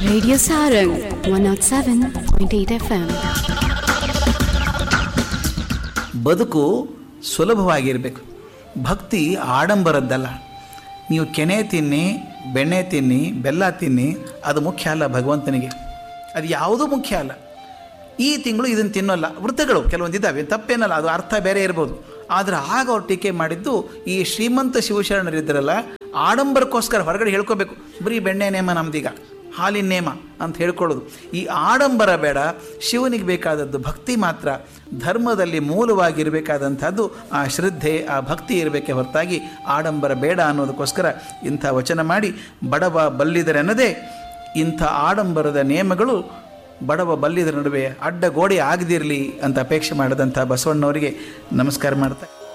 Radio Sarang 107.8 FM. ಬದುಕು ಸುಲಭವಾಗಿರಬೇಕು ಭಕ್ತಿ ಆಡಂಬರದ್ದಲ್ಲ ನೀವು ಕೆನೆ ತಿನ್ನಿ ಬೆಣ್ಣೆ ತಿನ್ನಿ ಬೆಲ್ಲ ತಿನ್ನಿ ಅದು ಮುಖ್ಯ ಅಲ್ಲ ಭಗವಂತನಿಗೆ ಅದು ಯಾವುದೂ ಮುಖ್ಯ ಅಲ್ಲ ಈ ತಿಂಗಳು ಇದನ್ನು ತಿನ್ನೋಲ್ಲ ವೃತ್ತಗಳು ಕೆಲವೊಂದು ಇದ್ದಾವೆ ತಪ್ಪೇನಲ್ಲ ಅದು ಅರ್ಥ ಬೇರೆ ಇರ್ಬೋದು ಆದರೆ ಆಗ ಅವ್ರು ಟೀಕೆ ಮಾಡಿದ್ದು ಈ ಶ್ರೀಮಂತ ಶಿವಶರಣರಿದ್ದರಲ್ಲ ಆಡಂಬರಕ್ಕೋಸ್ಕರ ಹೊರಗಡೆ ಹೇಳ್ಕೋಬೇಕು ಬರೀ ಬೆಣ್ಣೆ ನೇಮ ನಮ್ದೀಗ ಹಾಲಿನ ನೇಮ ಅಂತ ಹೇಳ್ಕೊಳ್ಳೋದು ಈ ಆಡಂಬರ ಬೇಡ ಶಿವನಿಗೆ ಬೇಕಾದದ್ದು ಭಕ್ತಿ ಮಾತ್ರ ಧರ್ಮದಲ್ಲಿ ಮೂಲವಾಗಿರಬೇಕಾದಂಥದ್ದು ಆ ಶ್ರದ್ಧೆ ಆ ಭಕ್ತಿ ಇರಬೇಕೆ ಹೊರತಾಗಿ ಆಡಂಬರ ಬೇಡ ಅನ್ನೋದಕ್ಕೋಸ್ಕರ ಇಂಥ ವಚನ ಮಾಡಿ ಬಡವ ಬಲ್ಲಿದರೆನ್ನದೇ ಇಂಥ ಆಡಂಬರದ ನಿಯಮಗಳು ಬಡವ ಬಲ್ಲಿದರ ನಡುವೆ ಅಡ್ಡ ಗೋಡೆ ಆಗದಿರಲಿ ಅಂತ ಅಪೇಕ್ಷೆ ಮಾಡಿದಂಥ ಬಸವಣ್ಣವರಿಗೆ ನಮಸ್ಕಾರ ಮಾಡ್ತಾ